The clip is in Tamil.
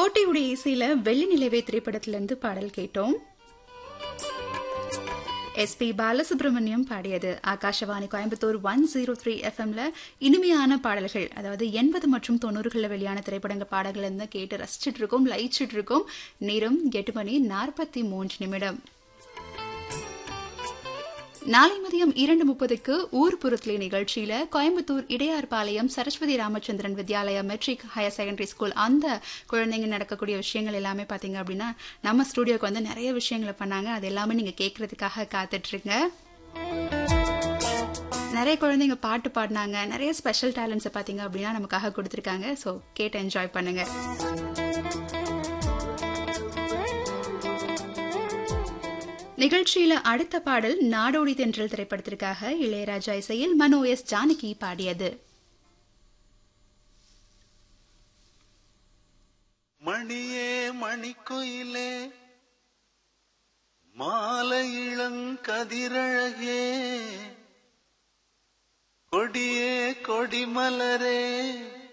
கோட்டையுடைய இசையில வெள்ளி நிலவே திரைப்படத்திலிருந்து பாடல் கேட்டோம் எஸ் பி பாலசுப்ரமணியம் பாடியது Akashvani Coimbatore one zero three எஃப்எம்ல இனிமையான பாடல்கள் அதாவது எண்பது மற்றும் தொண்ணூறுகளில் வெளியான திரைப்படங்கள் பாடல்கள் இருந்து கேட்டு ரசிச்சுட்டு இருக்கோம் லைச்சிட்டு இருக்கோம் நேரம் எட்டு மணி நாற்பத்தி மூன்று நிமிடம் நாளை மதியம் இரண்டு முப்பதுக்கு ஊர்புறத்திலே நிகழ்ச்சியில Coimbatore Idayarpalayam Saraswathi Ramachandran Vidyalaya matric higher secondary school அந்த குழந்தைங்க நடக்கக்கூடிய விஷயங்கள் எல்லாமே பாத்தீங்க அப்படின்னா நம்ம ஸ்டுடியோக்கு வந்து நிறைய விஷயங்களை பண்ணாங்க அது எல்லாமே நீங்க கேட்கறதுக்காக காத்துட்டு இருங்க நிறைய குழந்தைங்க பாட்டு பாடினாங்க நிறைய ஸ்பெஷல் டேலண்ட்ஸை பாத்தீங்க அப்படின்னா நமக்காக கொடுத்துருக்காங்க ஸோ கேட்டு என்ஜாய் பண்ணுங்க நிகழ்ச்சியில அடுத்த பாடல் நாடோடி தென்றல் திரைப்படத்திற்காக இளையராஜா இசையில் மனோ எஸ் ஜானகி பாடியது மணியே மணிக்குயிலே மாலை இளங்கதிரழகே கொடியே கொடிமலரே